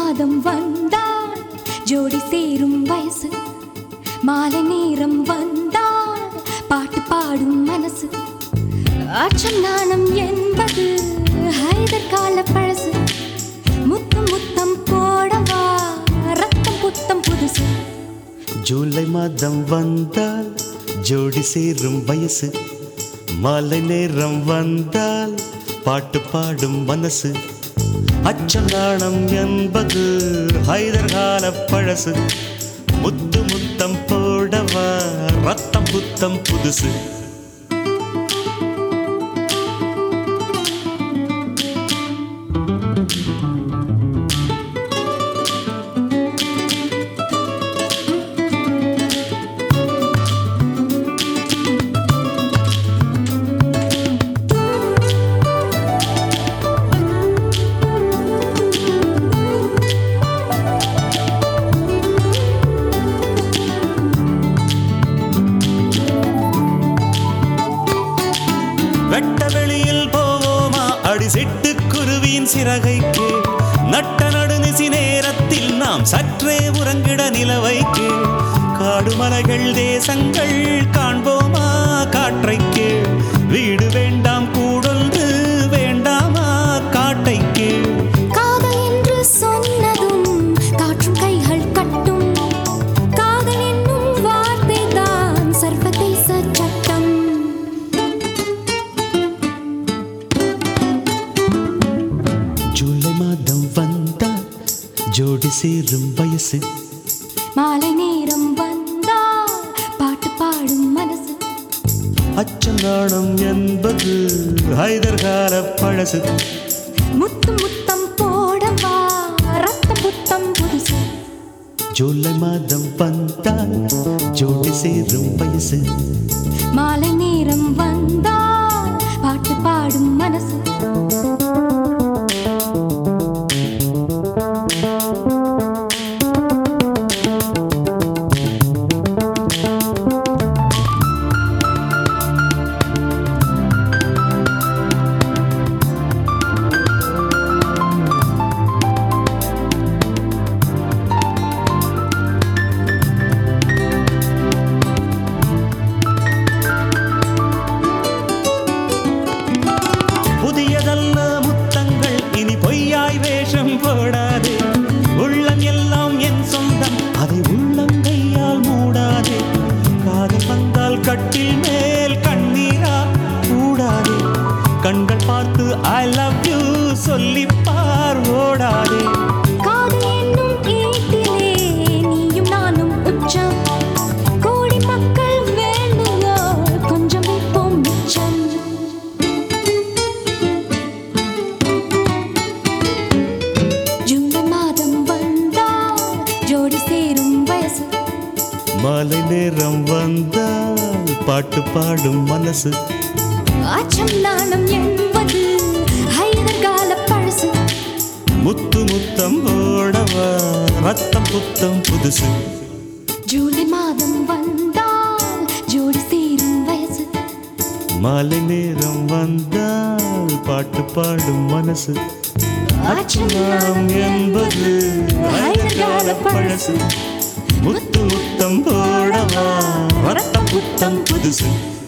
மாதம் வந்தால் ஜோடி சேரும் வயசு மாலை நேரம் வந்தால் பாட்டு பாடும் மனசு அச்சம் நாணம் என்பது ஹைதர் கால பழசு முத்தம் முத்தம் போடவா ரத்தம் புத்தம் புதுசு ஜூலை மாதம் வந்தால் ஜோடி சேரும் வயசு மாலை நேரம் வந்தால் பாட்டு பாடும் மனசு அச்சம் நாணம் என்பது ஹைதர் கால பழசு முத்து முத்தம் போடவா ரத்தம் புத்தம் புதுசு வெட்ட வெளியில் போவோமா அடி சிட்டு குருவியின் சிறகைக்கு நட்ட நடுநிசி நேரத்தில் நாம் சற்றே உறங்கிட நிலவைக்கு காடு மலைகள் தேசங்கள் காண்போமா காற்றைக்கு வீடு வேண்டாம் கூடொன்று வேண்டாமா காட்டைக்கு காதல் என்று சொன்னதும் காற்றும் கைகள் கட்டும் காதல் என்னும் வார்த்தை தான் சர்வதேச சட்டம் ஜூலை மாதம் வந்தால் ஜோடி சேரும் வயசு மாலை நேரம் வந்தால் பாட்டு பாடும் மனசு அச்சம் நாணம் என்பது ஹைதர் கால பழசு முத்து முத்தம் போடவா ரத்தம் புத்தம் புதுசு ஜூலை மாதம் வந்தால் ஜோடி சேரும் வயசு மாலை நேரம் வந்தால் பாட்டு பாடும் மனசு புதியதல்ல முத்தங்கள் இனி பொய்யாய் வேஷம் போடாதே உள்ளம் எல்லாம் என் சொந்தம் அதை உள்ளங்கையால் மூடாதே காதல் வந்தால் கட்டில் மேல் கண்ணீரா கூடாதே கண்கள் பார்த்து ஐ லவ் யூ சொல்லிப்பார் ஓடாதே காதல் என்னும் ஈட்டிலே நீயும் நானும் உச்சம் கோடி மக்கள் வேண்டுவோ கொஞ்சம் வைப்போம் மிச்சம் ஜூலை மாதம் வந்தால் ஜோடி சேரும் வயசு மாலை நேரம் வந்தால் பாட்டு பாடும் மனசு அச்சம் நாணம் என்பது ஹைதர் கால பழசு முத்து முத்தம் ஓடவா ரத்தம் புத்தம் புதுசு ஜூலை மாதம் வந்தால் ஜோடி சேரும் வயசு மாலை நேரம் வந்தால் பாட்டு பாடும் மனசு அச்சம் என்பது கால பழசு முத்து முத்தம் போடவா ரத்தம் புத்தம் புதுசு